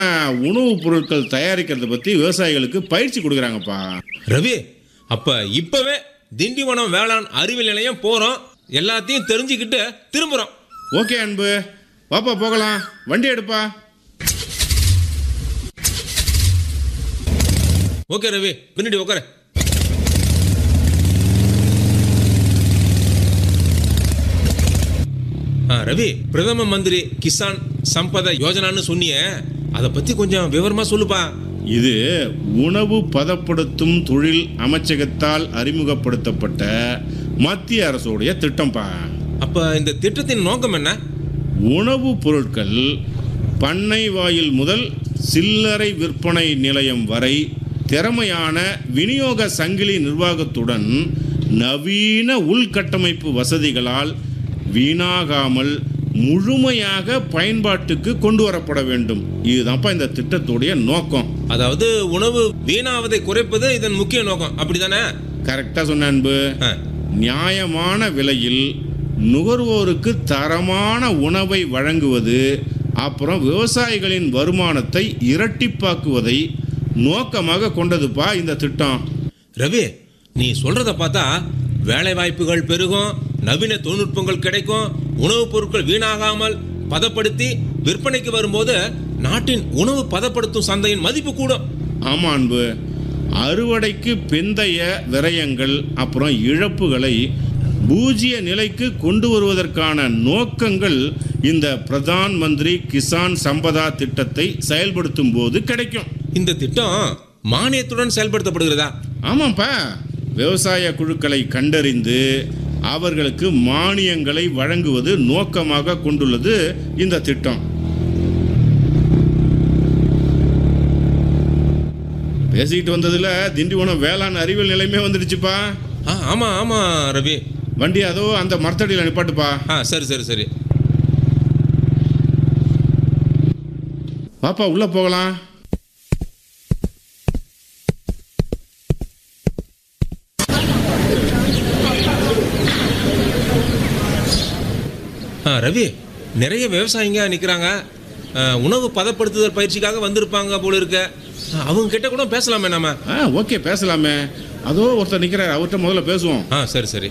உணவுப் பொருட்கள் தயாரிக்கிறத பற்றி விவசாயிகளுக்கு பயிற்சி கொடுக்குறாங்கப்பா ரவி அப்ப இப்பவே திண்டிவனம் வேளாண் அறிவியல் நிலையம் போறோம் எல்லாத்தையும் தெரிஞ்சுக்கிட்டு திரும்புறோம் ஓகே அன்பு வாப்பா போகலாம் வண்டி எடுப்பா ஓகே ரவி பின்னாடி உட்கார ஆ ரவி பிரதம மந்திரி கிசான் சம்பத யோஜனான்னு சொன்னியே அதை பத்தி கொஞ்சம் விவரமா சொல்லுப்பா இது உணவு பதப்படுத்தும் தொழில் அமைச்சகத்தால் அறிமுகப்படுத்தப்பட்ட மத்திய அரசுடைய திட்டம்ப்பா அப்ப இந்த திட்டத்தின் நோக்கம் என்ன உணவுப் பொருட்கள் பண்ணை வாயில் முதல் சில்லறை விற்பனை நிலையம் வரை திறமையான விநியோக சங்கிலி நிர்வாகத்துடன் நவீன உள்கட்டமைப்பு வசதிகளால் வீணாகாமல் முழுமையாக பயன்பாட்டுக்கு கொண்டு வரப்பட வேண்டும் இதுதான்ப்பா இந்த திட்டத்துடைய நோக்கம் அதாவது உணவு வீணாவதை குறைப்பது இதன் முக்கிய நோக்கம் அப்படிதானே கரெக்டாக சொன்ன அன்பு ஆ, நியாயமான விலையில் நுகர்வோருக்கு தரமான உணவை வழங்குவது அப்புறம் விவசாயிகளின் வருமானத்தை இரட்டிப்பாக்குவதை நோக்கமாக கொண்டதுப்பா இந்த திட்டம் ரவி நீ சொல்றத பார்த்தா வேலை வாய்ப்புகள் பெருகும் நவீன தொழில்நுட்பங்கள் கிடைக்கும் உணவுப் பொருட்கள் வீணாகாமல் பதப்படுத்தி விற்பனைக்கு வரும்போது நாட்டின் உணவு பதப்படுத்தும் சந்தையின் மதிப்பு கூடும் ஆமா அன்பு அறுவடைக்கு பிந்தைய விரயங்கள் அப்புறம் இழப்புகளை பூஜ்ய நிலைக்கு கொண்டு வருவதற்கான நோக்கங்கள் இந்த பிரதான் மந்திரி கிசான் சம்பதா திட்டத்தை செயல்படுத்தும் போது கிடைக்கும் இந்த திட்டம் மானியத்துடன் செயல்படுத்தப்படுகிறதா ஆமாப்பா விவசாய குழுக்களை கண்டறிந்து அவர்களுக்கு மானியங்களை வழங்குவது நோக்கமாக கொண்டுள்ளது இந்த திட்டம் பேசிக்கிட்டு வந்ததுல திண்டிவனம் வேளாண் அறிவியல் நிலையமே வந்துடுச்சுப்பா ஆ ஆமா ஆமா ரவி வண்டி அதோ அந்த மரத்தடியில் நிப்பாட்டுப்பா ஆ சரி சரி சரி வாப்பா உள்ள போகலாம் ஆ ரவி நிறைய விவசாயிங்க நிற்கிறாங்க உணவு பதப்படுத்துதல் பயிற்சிக்காக வந்திருப்பாங்க போல இருக்க ஆ, அவங்க கிட்ட கூட பேசலாமே நாம ஆ ஓகே பேசலாமே அதோ ஒருத்தர் நிற்கிறார் அவர்கிட்ட முதல்ல பேசுவோம் ஆ சரி சரி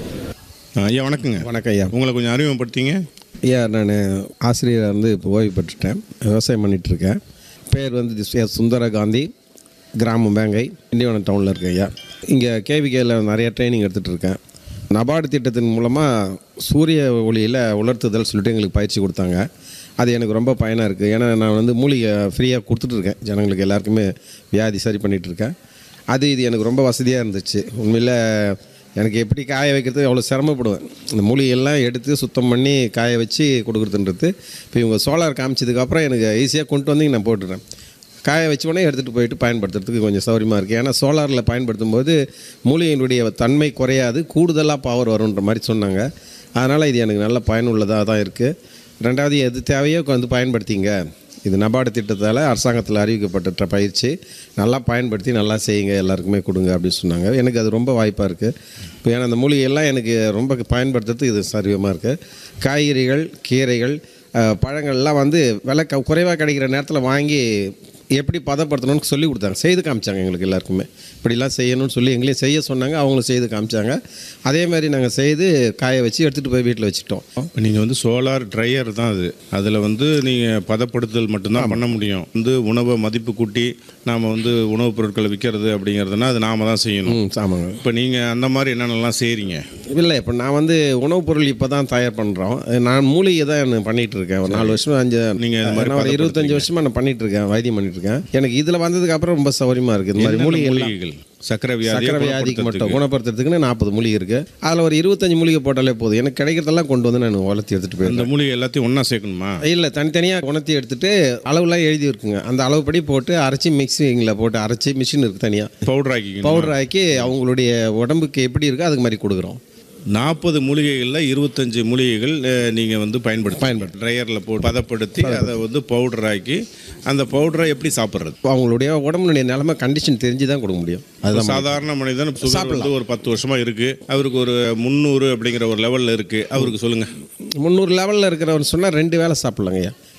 ஐயா வணக்கங்க வணக்கம் ஐயா உங்களை கொஞ்சம் அறிமுகப்படுத்திங்க ஐயா நான் ஆசிரியராக இருந்து இப்போ ஓய்வு பெற்றுட்டேன் விவசாயம் பண்ணிகிட்ருக்கேன் பேர் வந்து திஸ் எஸ் சுந்தர காந்தி கிராமம் வேங்கை இண்டிவனம் டவுனில் இருக்கேன் ஐயா இங்கே கேவிகேயில் நிறைய ட்ரைனிங் எடுத்துகிட்டு இருக்கேன் நபார்டு திட்டத்தின் மூலமாக சூரிய ஒளியில் உலர்த்துதல் சொல்லிட்டு எங்களுக்கு பயிற்சி கொடுத்தாங்க அது எனக்கு ரொம்ப பயனாக இருக்குது ஏன்னா நான் வந்து மூலிகை ஃப்ரீயாக கொடுத்துட்ருக்கேன் ஜனங்களுக்கு எல்லாருக்குமே வியாதி சரி பண்ணிகிட்டு இருக்கேன் அது இது எனக்கு ரொம்ப வசதியாக இருந்துச்சு உண்மையில் எனக்கு எப்படி காய வைக்கிறது அவ்வளோ சிரமப்படுவேன் இந்த மூலிகையெல்லாம் எடுத்து சுத்தம் பண்ணி காய வச்சு கொடுக்குறதுன்றது இப்போ இவங்க சோலார் காமிச்சதுக்கப்புறம் எனக்கு ஈஸியாக கொண்டு வந்து நான் போட்டுடுறேன் காய வச்ச உடனே எடுத்துகிட்டு போயிட்டு பயன்படுத்துறதுக்கு கொஞ்சம் சௌரியமாக இருக்குது ஏன்னா சோலாரில் பயன்படுத்தும் போது மூலிகையினுடைய தன்மை குறையாது கூடுதலாக பவர் வரும்ன்ற மாதிரி சொன்னாங்க அதனால் இது எனக்கு நல்ல பயனுள்ளதாக தான் இருக்குது ரெண்டாவது எது தேவையோ வந்து பயன்படுத்திங்க இது நபார்டு திட்டத்தால் அரசாங்கத்தில் அறிவிக்கப்பட்ட பயிற்சி நல்லா பயன்படுத்தி நல்லா செய்யுங்க எல்லாருக்குமே கொடுங்க அப்படின்னு சொன்னாங்க எனக்கு அது ரொம்ப வாய்ப்பாக இருக்குது இப்போ ஏன்னா அந்த மூலிகையெல்லாம் எனக்கு ரொம்ப பயன்படுத்துறதுக்கு இது சரியமாக இருக்குது காய்கறிகள் கீரைகள் அஹ், பழங்கள்லாம் வந்து விலை க குறைவாக கிடைக்கிற நேரத்தில் வாங்கி எப்படி பதப்படுத்தணும்னு சொல்லி கொடுத்தாங்க செய்து காமிச்சாங்க எங்களுக்கு எல்லாருக்குமே இப்படிலாம் செய்யணும்னு சொல்லி எங்களையும் செய்ய சொன்னாங்க அவங்களும் செய்து காமிச்சாங்க அதே மாதிரி நாங்கள் செய்து காய வச்சு எடுத்துகிட்டு போய் வீட்டில் வச்சுட்டோம் இப்போ நீங்கள் வந்து சோலார் ட்ரையர் தான் அது அதில் வந்து நீங்கள் பதப்படுத்துதல் மட்டும்தான் பண்ண முடியும் வந்து உணவை மதிப்பு கூட்டி நாம் வந்து உணவுப் பொருட்களை விற்கிறது அப்படிங்கிறதுனா அது நாம தான் செய்யணும் ம் ஆமாங்க இப்போ நீங்கள் அந்த மாதிரி என்னென்னலாம் செய்கிறீங்க இல்லை இப்போ நான் வந்து உணவுப் பொருள் இப்போ தான் தயார் பண்ணுறோம் நான் மூலிகை தான் நான் பண்ணிகிட்டு இருக்கேன் ஒரு நாலு வருஷம் அஞ்சு நீங்க இது மாதிரி நான் ஒரு இருபத்தஞ்சு வருஷமாக நான் பண்ணிட்டு இருக்கேன் வைத்தியம் பண்ணிட்டு இருக்கேன் எனக்கு இதில் வந்ததுக்கு அப்புறம் ரொம்ப சௌரியமாக இருக்குது இந்த மாதிரி என்னென்ன மூலிகை எல்லாம் மூலிகைகள் சக்கரை வியாதி சக்கரை வியாதிக்கு மட்டும் குணப்படுத்துறதுக்குன்னு நாற்பது மூலிகை இருக்குது அதில் ஒரு இருபத்தஞ்சு மூலிகை போட்டாலே போதும் எனக்கு கிடைக்கிறதெல்லாம் கொண்டு வந்து நான் வளர்த்தி எடுத்துகிட்டு அந்த போயிருந்தேன் மூலிகை எல்லாத்தையும் ஒன்றா சேர்க்கணுமா இல்லை தனித்தனியாக உணர்த்தி எடுத்துட்டு அளவுலாம் எழுதி இருக்குங்க அந்த அளவுப்படி போட்டு அரைச்சி மிக்சிங்கில் போட்டு அரைச்சி மிஷின் இருக்குது தனியாக பவுடர் ஆக்கிக்கணும் பவுடர் ஆக்கி அவங்களுடைய உடம்புக்கு எப்படி இருக்கோ அதுக்கு மாதிரி கொடுக்குறோம் நாற்பது மூலிகைகளில் இருபத்தஞ்சு மூலிகைகள் நீங்கள் வந்து பயன்படுத்தி பயன்படுத்து. ட்ரையரில் போட்டு பதப்படுத்தி அதை வந்து பவுடர் ஆக்கி அந்த பவுடரை எப்படி சாப்பிட்றது அவங்களுடைய உடம்புடைய நிலைமை கண்டிஷன் தெரிஞ்சு தான் கொடுக்க முடியும் அதுதான் சாதாரண மனிதன் சுகர் வந்து ஒரு பத்து வருஷமா இருக்கு அவருக்கு ஒரு முந்நூறு அப்படிங்கிற ஒரு லெவல்ல இருக்கு அவருக்கு சொல்லுங்க முந்நூறு லெவலில் இருக்கிறவர் சொன்னால் ரெண்டு வேளை சாப்பிட்லாங்க ஐயா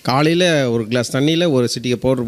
காலையில் ஒரு கிளாஸ் தண்ணியில் ஒரு சிட்டிகை பவுடர்